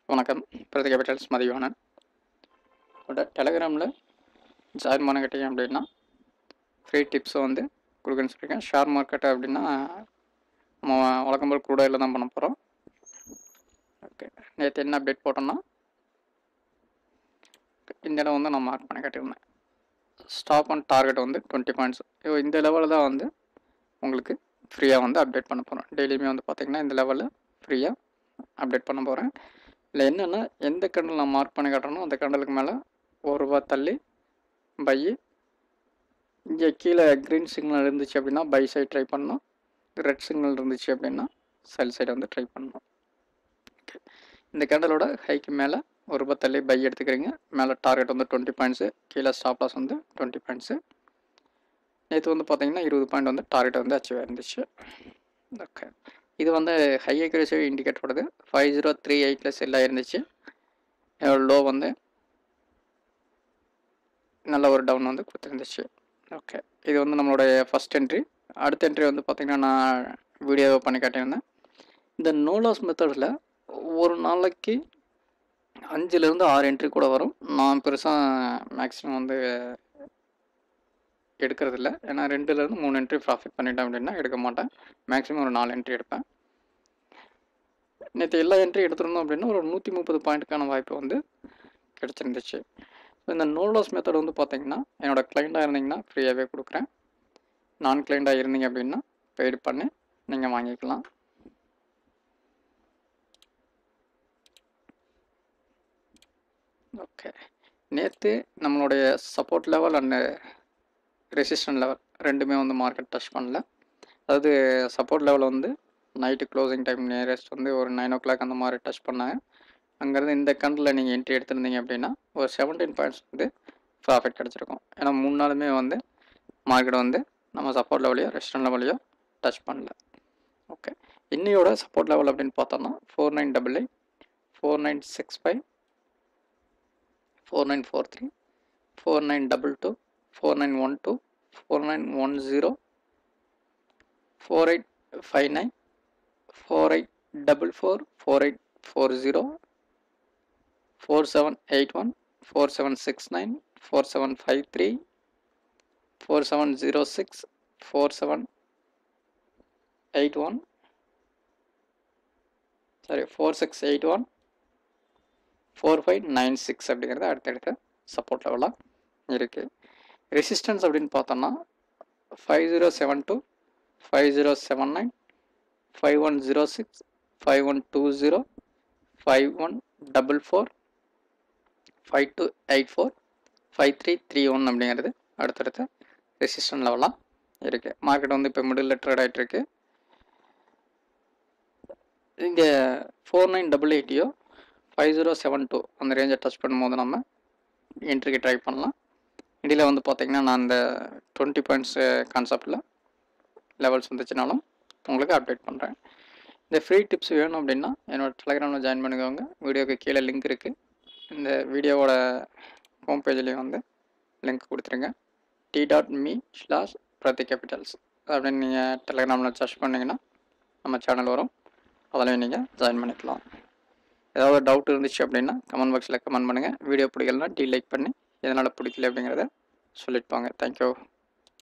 வணக்கம் பிரதி கேபிட்டல்ஸ் மதிவானன் உங்களோட டெலகிராமில் ஜாயின் பண்ணிக்கிட்டீங்க அப்படின்னா ஃப்ரீ டிப்ஸை வந்து கொடுக்குன்னு சொல்லியிருக்கேன் ஷேர் மார்க்கெட் அப்படின்னா நம்ம வழக்கம் போல் கூட தான் பண்ண போகிறோம் ஓகே நேற்று என்ன அப்டேட் போட்டோம்னா இந்த இடம் வந்து நான் மார்க் பண்ணி கட்டியிருந்தேன் ஸ்டாப் அண்ட் டார்கெட் வந்து டுவெண்ட்டி பாயிண்ட்ஸ் இந்த லெவலில் தான் வந்து உங்களுக்கு ஃப்ரீயாக வந்து அப்டேட் பண்ண போகிறோம் டெய்லியுமே வந்து பார்த்திங்கன்னா இந்த லெவலில் ஃப்ரீயாக அப்டேட் பண்ண போகிறேன் இல்லை என்னென்னா எந்த கண்டல் நான் மார்க் பண்ணி காட்டுறனோ அந்த கண்டலுக்கு மேலே ஒரு ரூபா தள்ளி பை இங்கே கீழே க்ரீன் சிக்னல் இருந்துச்சு அப்படின்னா பை சைடு ட்ரை பண்ணணும் ரெட் சிக்னல் இருந்துச்சு அப்படின்னா செல் சைடு வந்து ட்ரை பண்ணணும் இந்த கேண்டலோட ஹைக்கு மேலே ஒரு ரூபா தள்ளி பை எடுத்துக்கிறீங்க மேலே டார்கெட் வந்து டுவெண்ட்டி பாயிண்ட்ஸு கீழே ஸ்டாப் லாஸ் வந்து டுவெண்ட்டி பாயிண்ட்ஸு நேற்று வந்து பார்த்தீங்கன்னா இருபது பாயிண்ட் வந்து டார்கெட் வந்து அச்சீவ் ஆயிருந்துச்சு ஓகே இது வந்து ஹை அக்யூரேசி இண்டிகேட் பண்ணுது ஃபைவ் ஜீரோ த்ரீ எயிட்டில் செல் ஆயிருந்துச்சு லோ வந்து நல்ல ஒரு டவுன் வந்து கொடுத்துருந்துச்சு ஓகே இது வந்து நம்மளுடைய ஃபஸ்ட் என்ட்ரி அடுத்த என்ட்ரி வந்து பார்த்திங்கன்னா நான் வீடியோவை பண்ணி காட்டியிருந்தேன் இந்த நோலாஸ் மெத்தடில் ஒரு நாளைக்கு அஞ்சுலேருந்து ஆறு என்ட்ரி கூட வரும் நான் பெருசாக மேக்ஸிமம் வந்து எடுக்கிறதில்ல ஏன்னா ரெண்டுலேருந்து மூணு என்ட்ரி ப்ராஃபிட் பண்ணிட்டேன் அப்படின்னா எடுக்க மாட்டேன் மேக்ஸிமம் ஒரு நாலு என்ட்ரி எடுப்பேன் நேற்று எல்லா என்ட்ரி எடுத்திருந்தோம் அப்படின்னா ஒரு நூற்றி முப்பது பாயிண்ட்டுக்கான வாய்ப்பு வந்து கிடச்சிருந்துச்சு ஸோ இந்த நோலாஸ் மெத்தட் வந்து பார்த்தீங்கன்னா என்னோட கிளைண்ட்டாக இருந்தீங்கன்னா ஃப்ரீயாகவே கொடுக்குறேன் நான் கிளைண்ட்டாக இருந்தீங்க அப்படின்னா பெய்டு பண்ணி நீங்கள் வாங்கிக்கலாம் ஓகே நேற்று நம்மளுடைய support level and resistant level ரெண்டுமே வந்து மார்க்கெட் டச் பண்ணல அதாவது சப்போர்ட் லெவல் வந்து நைட்டு க்ளோசிங் டைம் நியரஸ்ட் வந்து ஒரு நைன் ஓ கிளாக் அந்த மாதிரி டச் பண்ணாங்க அங்கேருந்து இந்த கண்டில் நீங்கள் என்ட்ரி எடுத்திருந்தீங்க அப்படின்னா ஒரு செவன்டீன் பாயிண்ட்ஸ் வந்து ப்ராஃபிட் கிடச்சிருக்கும் ஏன்னா மூணு நாளுமே வந்து மார்க்கெட் வந்து நம்ம சப்போர்ட் லெவலையோ ரெசிஸ்டன்ட் லெவலையோ டச் பண்ணல ஓகே இன்னையோட சப்போர்ட் லெவல் அப்படின்னு பார்த்தோம்னா four nine double eight four nine six five four nine four three four nine double two four nine one two four nine one zero four eight five nine four eight double four four eight four zero four seven eight one four seven six nine four seven five three four seven zero six four seven eight one sorry four six eight one four five nine six அப்படிங்கிறது அடுத்தடுத்த support லெவலாக இருக்குது resistance அப்படின்னு பார்த்தோம்னா five zero seven two five zero seven nine five one zero six five one two zero five one double four five two eight four five three three one அப்படிங்கிறது அடுத்தடுத்த resistant லெவலாக இருக்குது market வந்து இப்போ middle trade ஆகிட்டுருக்கு இங்கே four nine double எயிட்டியோ five zero seven two அந்த ரேஞ்சை டச் பண்ணும்போது நம்ம என்ட்ரிக்கு ட்ரை பண்ணலாம் இடையில் வந்து பார்த்திங்கன்னா நான் இந்த டுவெண்ட்டி பாயிண்ட்ஸ் கான்செப்டில் லெவல்ஸ் வந்துச்சுனாலும் உங்களுக்கு அப்டேட் பண்ணுறேன் இந்த ஃப்ரீ டிப்ஸ் வேணும் அப்படின்னா என்னோட டெலகிராமில் ஜாயின் பண்ணிக்கோங்க வீடியோக்கு கீழே லிங்க் இருக்குது இந்த வீடியோவோட ஹோம் பேஜ்லேயும் வந்து லிங்க் கொடுத்துருங்க T dot me slash Prathi capitals அப்படின்னு நீங்கள் டெலகிராமில் சர்ச் பண்ணிங்கன்னா நம்ம சேனல் வரும் அதிலையும் நீங்கள் ஜாயின் பண்ணிக்கலாம் ஏதாவது டவுட் இருந்துச்சு அப்படின்னா கமெண்ட் பாக்ஸில் கமெண்ட் பண்ணுங்கள் வீடியோ பிடிக்கலனா டீ லைக் பண்ணி எதனால் பிடிக்கல அப்படிங்கிறத சொல்லிட்டு போங்க தேங்க்யூ